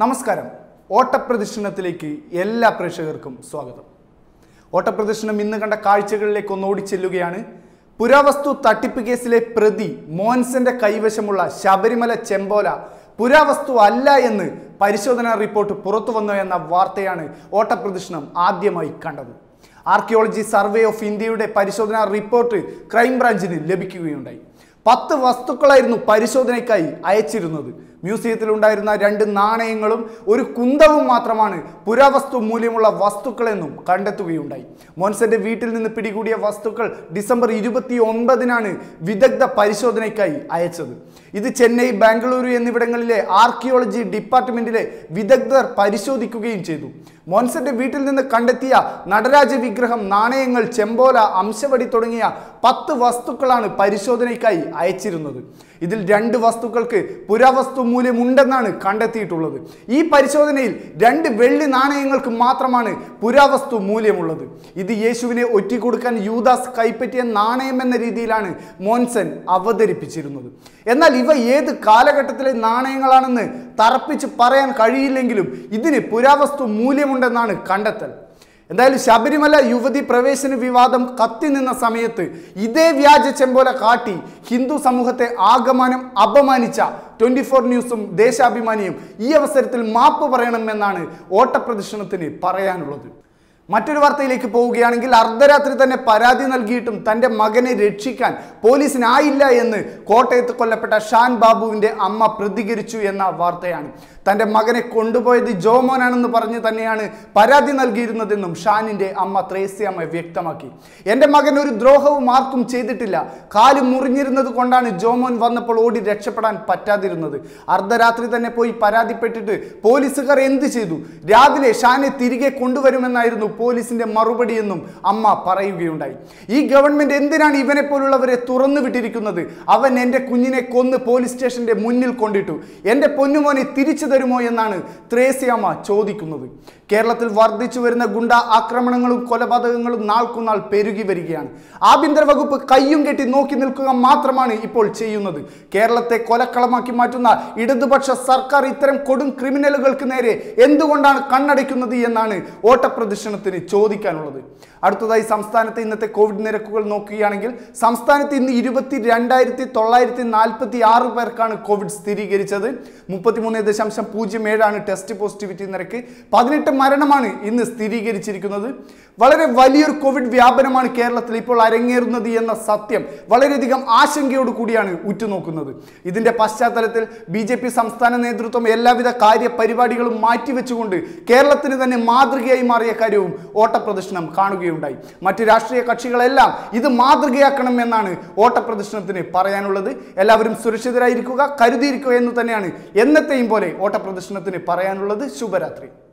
നമസ്കാരം ഓട്ടപ്രദക്ഷിണത്തിലേക്ക് എല്ലാ പ്രേക്ഷകർക്കും സ്വാഗതം ഓട്ടപ്രദക്ഷിണം ഇന്ന് കണ്ട കാഴ്ചകളിലേക്ക് ഒന്ന് ഓടിച്ചെല്ലുകയാണ് പുരാവസ്തു തട്ടിപ്പ് കേസിലെ പ്രതി മോൻസന്റെ കൈവശമുള്ള ശബരിമല ചെമ്പോല പുരാവസ്തു അല്ല എന്ന് പരിശോധനാ റിപ്പോർട്ട് പുറത്തു വന്നു എന്ന വാർത്തയാണ് ഓട്ടപ്രദക്ഷിണം ആദ്യമായി കണ്ടത് ആർക്കിയോളജി സർവേ ഓഫ് ഇന്ത്യയുടെ പരിശോധനാ റിപ്പോർട്ട് ക്രൈംബ്രാഞ്ചിന് ലഭിക്കുകയുണ്ടായി പത്ത് വസ്തുക്കളായിരുന്നു പരിശോധനയ്ക്കായി അയച്ചിരുന്നത് മ്യൂസിയത്തിൽ ഉണ്ടായിരുന്ന രണ്ട് നാണയങ്ങളും ഒരു കുന്തവും മാത്രമാണ് പുരാവസ്തു മൂല്യമുള്ള വസ്തുക്കളെന്നും കണ്ടെത്തുകയുണ്ടായി മോൻസന്റെ വീട്ടിൽ നിന്ന് പിടികൂടിയ വസ്തുക്കൾ ഡിസംബർ ഇരുപത്തി ഒൻപതിനാണ് വിദഗ്ധ പരിശോധനയ്ക്കായി അയച്ചത് ഇത് ചെന്നൈ ബാംഗ്ലൂരു എന്നിവിടങ്ങളിലെ ആർക്കിയോളജി ഡിപ്പാർട്ട്മെന്റിലെ വിദഗ്ധർ പരിശോധിക്കുകയും ചെയ്തു മോൻസന്റെ വീട്ടിൽ നിന്ന് കണ്ടെത്തിയ നടരാജ വിഗ്രഹം നാണയങ്ങൾ ചെമ്പോല അംശവടി തുടങ്ങിയ പത്ത് വസ്തുക്കളാണ് പരിശോധനയ്ക്കായി അയച്ചിരുന്നത് ഇതിൽ രണ്ട് വസ്തുക്കൾക്ക് പുരാവസ്തു മൂല്യമുണ്ടെന്നാണ് കണ്ടെത്തിയിട്ടുള്ളത് ഈ പരിശോധനയിൽ രണ്ട് വെള്ളി നാണയങ്ങൾക്ക് മാത്രമാണ് പുരാവസ്തു മൂല്യമുള്ളത് ഇത് യേശുവിനെ ഒറ്റിക്കൊടുക്കാൻ യൂദാസ് കൈപ്പറ്റിയ നാണയം എന്ന രീതിയിലാണ് മോൻസൻ അവതരിപ്പിച്ചിരുന്നത് എന്നാൽ ഇവ ഏത് കാലഘട്ടത്തിലെ നാണയങ്ങളാണെന്ന് തറപ്പിച്ച് പറയാൻ കഴിയില്ലെങ്കിലും ഇതിന് പുരാവസ്തു മൂല്യമുണ്ടെന്നാണ് കണ്ടെത്തൽ എന്തായാലും ശബരിമല യുവതി പ്രവേശന വിവാദം കത്തി നിന്ന സമയത്ത് ഇതേ വ്യാജ ചെമ്പോല കാട്ടി ഹിന്ദു സമൂഹത്തെ ആകമാനം അപമാനിച്ച ട്വന്റി ഫോർ ന്യൂസും ദേശാഭിമാനിയും ഈ അവസരത്തിൽ മാപ്പ് പറയണമെന്നാണ് ഓട്ടപ്രദർശനത്തിന് പറയാനുള്ളത് മറ്റൊരു വാർത്തയിലേക്ക് പോവുകയാണെങ്കിൽ അർദ്ധരാത്രി തന്നെ പരാതി നൽകിയിട്ടും തൻ്റെ മകനെ രക്ഷിക്കാൻ പോലീസിനായില്ല എന്ന് കോട്ടയത്ത് കൊല്ലപ്പെട്ട ഷാൻ ബാബുവിൻ്റെ അമ്മ പ്രതികരിച്ചു എന്ന വാർത്തയാണ് തൻ്റെ മകനെ കൊണ്ടുപോയത് ജോമോനാണെന്ന് പറഞ്ഞ് തന്നെയാണ് പരാതി നൽകിയിരുന്നതെന്നും ഷാനിൻ്റെ അമ്മ ത്രേസ്യമ്മ വ്യക്തമാക്കി എൻ്റെ മകൻ ഒരു ദ്രോഹവും ആർക്കും ചെയ്തിട്ടില്ല കാല് മുറിഞ്ഞിരുന്നത് കൊണ്ടാണ് ജോമോൻ വന്നപ്പോൾ ഓടി രക്ഷപ്പെടാൻ പറ്റാതിരുന്നത് അർദ്ധരാത്രി തന്നെ പോയി പരാതിപ്പെട്ടിട്ട് പോലീസുകാർ എന്ത് ചെയ്തു രാവിലെ ഷാനെ തിരികെ കൊണ്ടുവരുമെന്നായിരുന്നു പോലീസിന്റെ മറുപടിയെന്നും അമ്മ പറയുകയുണ്ടായി ഈ ഗവൺമെന്റ് എന്തിനാണ് ഇവനെ പോലുള്ളവരെ തുറന്നു വിട്ടിരിക്കുന്നത് അവൻ എൻ്റെ കുഞ്ഞിനെ കൊന്ന് പോലീസ് സ്റ്റേഷന്റെ മുന്നിൽ കൊണ്ടിട്ടു എൻ്റെ പൊന്നുമോനെ തിരിച്ചു തരുമോ എന്നാണ് ത്രേസ്യാമ്മ ചോദിക്കുന്നത് കേരളത്തിൽ വർദ്ധിച്ചു വരുന്ന ഗുണ്ട ആക്രമണങ്ങളും കൊലപാതകങ്ങളും നാൾക്കുനാൾ പെരുകി വരികയാണ് ആഭ്യന്തര വകുപ്പ് കയ്യും കെട്ടി നോക്കി നിൽക്കുക മാത്രമാണ് ഇപ്പോൾ ചെയ്യുന്നത് കേരളത്തെ കൊലക്കളമാക്കി മാറ്റുന്ന ഇടതുപക്ഷ സർക്കാർ ഇത്തരം കൊടും ക്രിമിനലുകൾക്ക് നേരെ എന്തുകൊണ്ടാണ് കണ്ണടയ്ക്കുന്നത് എന്നാണ് ഓട്ടപ്രദർശനത്തിന് ചോദിക്കാനുള്ളത് അടുത്തതായി സംസ്ഥാനത്തെ ഇന്നത്തെ കോവിഡ് നിരക്കുകൾ നോക്കുകയാണെങ്കിൽ സംസ്ഥാനത്ത് ഇന്ന് ഇരുപത്തി രണ്ടായിരത്തി തൊള്ളായിരത്തി നാൽപ്പത്തി ആറ് പേർക്കാണ് കോവിഡ് സ്ഥിരീകരിച്ചത് മുപ്പത്തിമൂന്ന് ദശാംശം പൂജ്യം ഏഴാണ് ടെസ്റ്റ് പോസിറ്റിവിറ്റി നിരക്ക് പതിനെട്ട് മരണമാണ് ഇന്ന് സ്ഥിരീകരിച്ചിരിക്കുന്നത് വളരെ വലിയൊരു കോവിഡ് വ്യാപനമാണ് കേരളത്തിൽ ഇപ്പോൾ അരങ്ങേറുന്നത് എന്ന സത്യം വളരെയധികം ആശങ്കയോട് കൂടിയാണ് ഉറ്റുനോക്കുന്നത് ഇതിന്റെ പശ്ചാത്തലത്തിൽ ബി ജെ പി സംസ്ഥാന നേതൃത്വം എല്ലാവിധ കാര്യപരിപാടികളും മാറ്റിവെച്ചുകൊണ്ട് കേരളത്തിന് തന്നെ മാതൃകയായി മാറിയ കാര്യവും ഓട്ടപ്രദർശനം കാണുകയുണ്ടായി മറ്റ് രാഷ്ട്രീയ കക്ഷികളെല്ലാം ഇത് മാതൃകയാക്കണം എന്നാണ് ഓട്ടപ്രദർശനത്തിന് പറയാനുള്ളത് എല്ലാവരും സുരക്ഷിതരായിരിക്കുക കരുതിയിരിക്കുക എന്ന് തന്നെയാണ് എന്നത്തെയും പോലെ ഓട്ടപ്രദർശനത്തിന് പറയാനുള്ളത് ശുഭരാത്രി